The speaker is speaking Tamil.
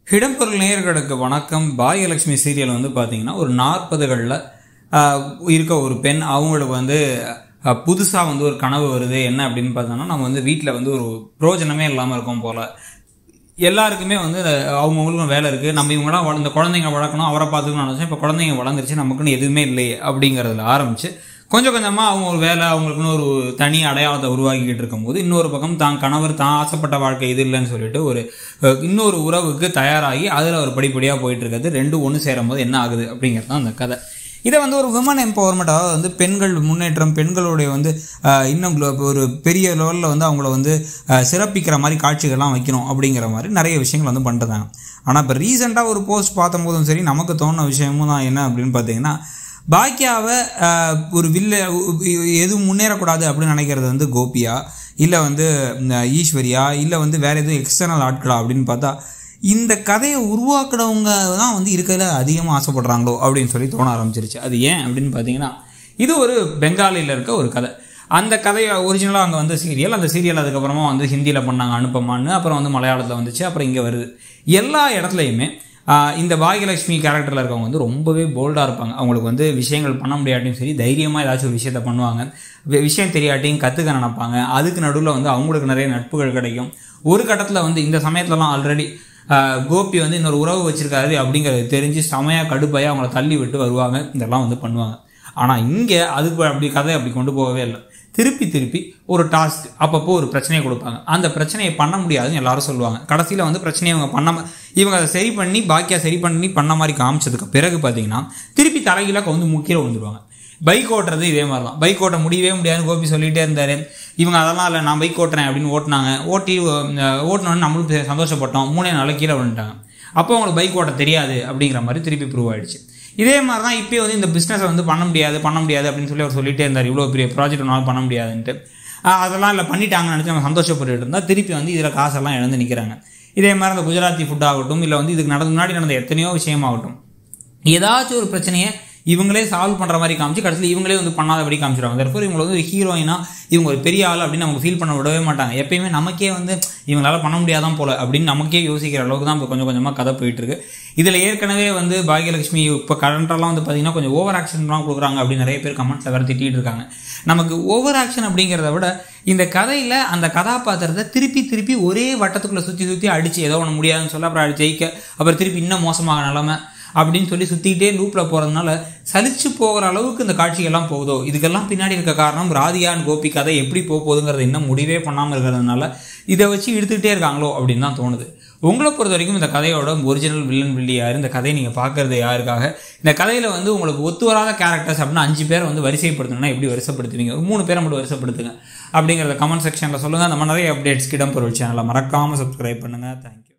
இடம்பொருள் நேயர்களுக்கு வணக்கம் பாகியலட்சுமி சீரியல் வந்து பார்த்தீங்கன்னா ஒரு நாற்பதுகளில் இருக்க ஒரு பெண் அவங்களுக்கு வந்து புதுசாக வந்து ஒரு கனவு வருது என்ன அப்படின்னு பார்த்தோன்னா நம்ம வந்து வீட்டில் வந்து ஒரு பிரோஜனமே இல்லாமல் இருக்கோம் போல் எல்லாருக்குமே வந்து அவங்கவுங்களுக்கும் வேலை இருக்குது நம்ம இவங்களாம் வள- இந்த குழந்தைங்க வளர்க்கணும் அவரை பார்த்துக்கணும்னு நினச்சோம் இப்போ குழந்தைங்க வளர்ந்துருச்சு நமக்குன்னு எதுவுமே இல்லையே அப்படிங்கிறதுல ஆரம்பிச்சு கொஞ்சம் கொஞ்சமாக அவங்க ஒரு வேலை அவங்களுக்குன்னு ஒரு தனி அடையாளத்தை உருவாக்கிக்கிட்டு இருக்கும்போது இன்னொரு பக்கம் தான் கணவர் தான் ஆசைப்பட்ட வாழ்க்கை இது இல்லைன்னு சொல்லிட்டு ஒரு அஹ், இன்னொரு உறவுக்கு தயாராகி அதில் ஒரு படிப்படியாக போயிட்டு இருக்கிறது ரெண்டும் ஒன்று சேரும்போது என்ன ஆகுது அப்படிங்கிறது தான் அந்த கதை இதை வந்து ஒரு விமன் எம்பவர்மெண்ட் அதாவது வந்து பெண்கள் முன்னேற்றம் பெண்களுடைய வந்து ஆஹ், இன்னும் glo- ஒரு பெரிய லெவலில் வந்து அவங்கள வந்து ஆஹ், சிறப்பிக்கிற மாதிரி காட்சிகள்லாம் வைக்கணும் அப்படிங்கிற மாதிரி நிறைய விஷயங்கள் வந்து பண்ணுறாங்க ஆனால் இப்போ ரீசெண்டாக ஒரு போஸ்ட் பார்த்தம்போதும் சரி நமக்கு தோணுன விஷயமும் தான் என்ன அப்படின்னு பார்த்தீங்கன்னா பாக்கியாவை ஆஹ், ஒரு வில்ல எதுவும் முன்னேறக்கூடாது அப்படின்னு நினைக்கிறது வந்து கோபியா இல்லை வந்து ம், ஈஸ்வரியா இல்லை வந்து வேற எதுவும் எக்ஸ்டர்னல் ஆட்களா அப்படின்னு பார்த்தா இந்த கதையை உருவாக்குனவங்க தான் வந்து இருக்கிறதுல அதிகமாக ஆசைப்படுறாங்களோ அப்படின்னு சொல்லி தோண ஆரம்பிச்சிருச்சு அது ஏன் அப்படின்னு பார்த்தீங்கன்னா இது ஒரு பெங்காலியில் இருக்க ஒரு கதை அந்த கதையை ஒரிஜினலாக அங்கே வந்து சீரியல் அந்த சீரியல் அதுக்கப்புறமா வந்து ஹிந்தியில் பண்ணாங்க அனுப்பமான்னு அப்புறம் வந்து மலையாளத்தில் வந்துச்சு அப்புறம் இங்கே வருது எல்லா இடத்துலையுமே ஆஹ், இந்த பாகியலட்சுமி கேரக்டரில் இருக்கவங்க வந்து ரொம்பவே போல்டாக இருப்பாங்க அவங்களுக்கு வந்து விஷயங்கள் பண்ண முடியாட்டியும் சரி தைரியமாக ஏதாச்சும் ஒரு விஷயத்த பண்ணுவாங்க வி- விஷயம் தெரியாட்டியும் கற்றுக்க நினைப்பாங்க அதுக்கு நடுவில் வந்து அவங்களுக்கு நிறைய நட்புகள் கிடைக்கும் ஒரு கட்டத்தில் வந்து இந்த சமயத்துலலாம் ஆல்ரெடி கோபி வந்து இன்னொரு உறவு வச்சிருக்காரு அப்படிங்கிறது தெரிஞ்சு செமையாக கடுப்பாய் அவங்கள தள்ளி விட்டு வருவாங்க இதெல்லாம் வந்து பண்ணுவாங்க ஆனால் இங்கே அதுக்கு அப்படி கதை அப்படி கொண்டு போகவே இல்லை திருப்பி திருப்பி ஒரு டாஸ்க் அப்பப்போ ஒரு பிரச்சனையை கொடுப்பாங்க அந்த பிரச்சனையை பண்ண முடியாதுன்னு எல்லாரும் சொல்லுவாங்க கடைசியில் வந்து பிரச்சனையை இவங்க பண்ண இவங்க அதை சரி பண்ணி பாக்கியா சரி பண்ணி பண்ண மாதிரி காமிச்சதுக்கு பிறகு பார்த்தீங்கன்னா திருப்பி தலைகீழாக வந்து முக்கிய விழுந்துருவாங்க பைக் ஓட்டுறது இதே மாதிரி தான் பைக் ஓட்ட முடியவே முடியாதுன்னு கோபி சொல்லிகிட்டே இருந்தார் இவங்க அதெல்லாம் இல்லை நான் பைக் ஓட்டுறேன் அப்படின்னு ஓட்டினாங்க ஓட்டி அஹ், ஓட்டினோன்னு நம்மளும் பெ- சந்தோஷப்பட்டோம் மூணே நாள் கீழே விழுந்துட்டாங்க அப்போ அவங்களுக்கு பைக் ஓட்ட தெரியாது அப்படிங்கிற மாதிரி திருப்பி ப்ரூவ் ஆயிடுச்சு இதே மாதிரி தான் இப்போ வந்து இந்த பிஸ்னஸை வந்து பண்ண முடியாது பண்ண முடியாது அப்படின்னு சொல்லி அவர் சொல்லிட்டே இருந்தார் இவ்வளோ பெரிய ப்ராஜெக்ட் ஒன்றால் பண்ண முடியாதுன்ட்டு ஆஹ், அதெல்லாம் இல்லை பண்ணிட்டாங்கன்னு நினச்சி நம்ம சந்தோஷப்பட்டுட்டு இருந்தால் திருப்பி வந்து இதில் காசெல்லாம் இழந்து நிற்கிறாங்க இதே மாதிரி அந்த குஜராத்தி ஃபுட் ஆகட்டும் இல்லை வந்து இதுக்கு நடந்த முன்னாடி நடந்த எத்தனையோ விஷயமாகட்டும் ஏதாச்சும் ஒரு பிரச்சனையை இவங்களே சால்வ் பண்ணுற மாதிரி காமிச்சு கடைசியில் இவங்களே வந்து பண்ணாதபடி காமிச்சிடுவாங்க தற்போது இவங்களை வந்து ஒரு ஹீரோயினா இவங்க ஒரு பெரிய ஆள் அப்படின்னு நமக்கு ஃபீல் பண்ண விடவே மாட்டாங்க எப்பயுமே நமக்கே வந்து இவங்களால பண்ண முடியாதான் போல அப்படின்னு நமக்கே யோசிக்கிற அளவுக்கு தான் இப்போ கொஞ்சம் கொஞ்சமாக கதை போயிட்டு இருக்கு இதில் ஏற்கனவே வந்து பாகியலட்சுமி இப்போ கரண்டெல்லாம் வந்து பார்த்தீங்கன்னா கொஞ்சம் ஓவர் ஆக்ஷன்லாம் கொடுக்குறாங்க அப்படின்னு நிறைய பேர் கமெண்ட்ஸில் வேறு திட்டிகிட்டு இருக்காங்க நமக்கு ஓவர் ஆக்ஷன் அப்படிங்கிறத விட இந்த கதையில் அந்த கதாபாத்திரத்தை திருப்பி திருப்பி ஒரே வட்டத்துக்குள்ளே சுற்றி சுற்றி அடித்து ஏதோ ஒன்று முடியாதுன்னு சொல்ல அப்புறம் அடி ஜெயிக்க அப்புறம் திருப்பி இன்னும் மோசமாக நிலமை அப்படின்னு சொல்லி சுற்றிக்கிட்டே லூப்பில் போகிறதுனால சலிச்சு போகிற அளவுக்கு இந்த காட்சிகள்லாம் போகுதோ இதுக்கெல்லாம் பின்னாடி இருக்க காரணம் ராதிகான் கோபி கதை எப்படி போக போகுதுங்கிறத இன்னும் முடிவே பண்ணாமல் இருக்கிறதுனால இதை வச்சு இழுத்துக்கிட்டே இருக்காங்களோ அப்படின்னு தான் தோணுது உங்களை பொறுத்த வரைக்கும் இந்த கதையோட ஒரிஜினல் வில்லன் வில்லி யார் இந்த கதையை நீங்கள் பார்க்குறது யாருக்காக இந்த கதையில் வந்து உங்களுக்கு ஒத்து வராத கேரக்டர்ஸ் அப்படின்னா அஞ்சு பேரை வந்து வரிசைப்படுத்தணும்னா எப்படி வரிசைப்படுத்துவீங்க ஒரு மூணு பேரை மட்டும் வரிசைப்படுத்துங்க அப்படிங்கிறத கமெண்ட் செக்ஷனில் சொல்லுங்கள் அந்த மாதிரி நிறைய அப்டேட்ஸ்க்கு இடம் பொருள் சேனலை மறக்காமல் சப்ஸ்கிரைப் பண்ணுங்கள் தேங்க்யூ